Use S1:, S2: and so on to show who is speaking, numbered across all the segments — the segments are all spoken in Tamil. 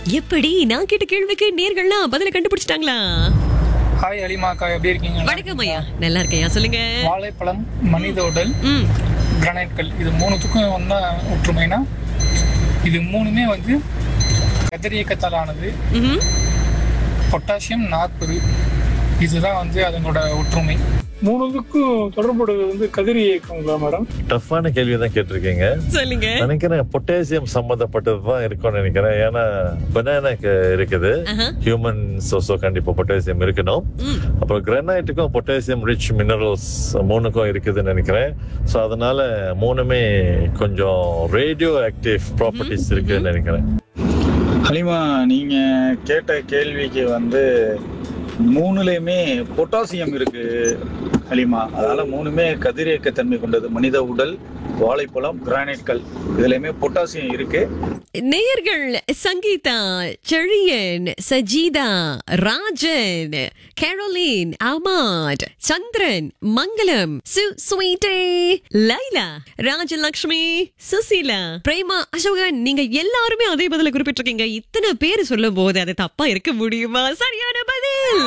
S1: எப்படி நான் கேட்ட கேள்விக்கு நேர்கள்லாம் பதில கண்டுபிடிச்சிட்டாங்களா
S2: ஹாய் அலிமாக்கா எப்படி இருக்கீங்க
S1: வணக்கம் ஐயா நல்லா இருக்கேன் சொல்லுங்க
S2: வாழைப்பழம் மனித உடல்
S1: ம்
S2: கிரானைட்கள் இது மூணுத்துக்கும் வந்தா ஒற்றுமைனா இது மூணுமே வந்து கதிரியக்கத்தால் ஆனது
S1: ம்ஹும்.
S2: பொட்டாசியம் நாற்பது இதுதான் வந்து அதனோட ஒற்றுமை மூணுத்துக்கும் தொடர்புடையது வந்து கதிரி இயக்கங்களா மேடம்
S3: டஃப்பான கேள்வி தான் கேட்டிருக்கீங்க
S1: சொல்லுங்க
S3: நினைக்கிறேன் பொட்டாசியம் சம்பந்தப்பட்டது தான் இருக்கும்னு நினைக்கிறேன் ஏன்னா பனானாக்கு இருக்குது
S1: ஆஹா.
S3: ஹியூமன் சோசோ கண்டிப்பா பொட்டாசியம் இருக்கணும்
S1: ம்.
S3: அப்புறம் கிரானைட்டுக்கும் பொட்டாசியம் ரிச் மினரல்ஸ் மூணுக்கும் இருக்குதுன்னு நினைக்கிறேன் ஸோ அதனால மூணுமே கொஞ்சம் ரேடியோ ஆக்டிவ் ப்ராப்பர்ட்டிஸ் இருக்குன்னு நினைக்கிறேன்
S4: ஹலிமா நீங்க கேட்ட கேள்விக்கு வந்து மூணுலயுமே பொட்டாசியம் இருக்கு ஹலிமா அதனால மூணுமே கதிரியக்க தன்மை கொண்டது மனித உடல் வாழைப்பழம் கிரானைட்கள் இதுலயுமே பொட்டாசியம் இருக்கு
S1: நேயர்கள் சங்கீதா செழியன் சஜீதா ராஜன் கேரோலின் அமாட் சந்திரன் மங்களம் சு ஸ்வீட்டே லைலா ராஜலக்ஷ்மி சுசீலா பிரேமா அசோகன் நீங்க எல்லாருமே அதே பதில குறிப்பிட்டிருக்கீங்க இத்தனை பேர் சொல்லும் போது அது தப்பா இருக்க முடியுமா சரியான பதில்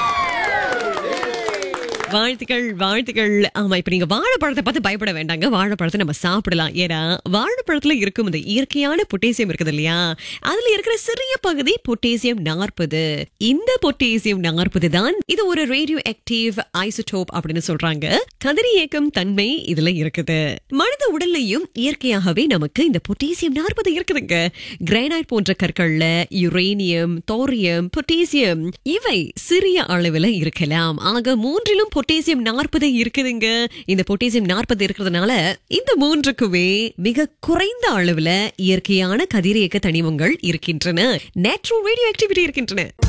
S1: வாழ்த்துக்கள் வாழ்த்துக்கள் ஆமா இப்ப நீங்க வாழைப்பழத்தை பார்த்து பயப்பட வேண்டாங்க வாழைப்பழத்தை நம்ம சாப்பிடலாம் ஏன்னா வாழைப்பழத்துல இருக்கும் இந்த இயற்கையான பொட்டேசியம் இருக்குது இல்லையா அதுல இருக்கிற சிறிய பகுதி பொட்டேசியம் நாற்பது இந்த பொட்டேசியம் நாற்பது தான் இது ஒரு ரேடியோ ஆக்டிவ் ஐசோடோப் அப்படின்னு சொல்றாங்க கதிரியக்கம் தன்மை இதுல இருக்குது மனித உடல்லையும் இயற்கையாகவே நமக்கு இந்த பொட்டேசியம் நாற்பது இருக்குதுங்க கிரானைட் போன்ற கற்கள்ல யுரேனியம் தோரியம் பொட்டேசியம் இவை சிறிய அளவுல இருக்கலாம் ஆக மூன்றிலும் பொட்டேசியம் நாற்பது இருக்குதுங்க இந்த பொட்டேசியம் நாற்பது இருக்கிறதுனால இந்த மூன்றுக்குமே மிக குறைந்த அளவுல இயற்கையான கதிரியக்க தனிமங்கள் இருக்கின்றன நேச்சுரல் ரேடியோ ஆக்டிவிட்டி இருக்கின்றன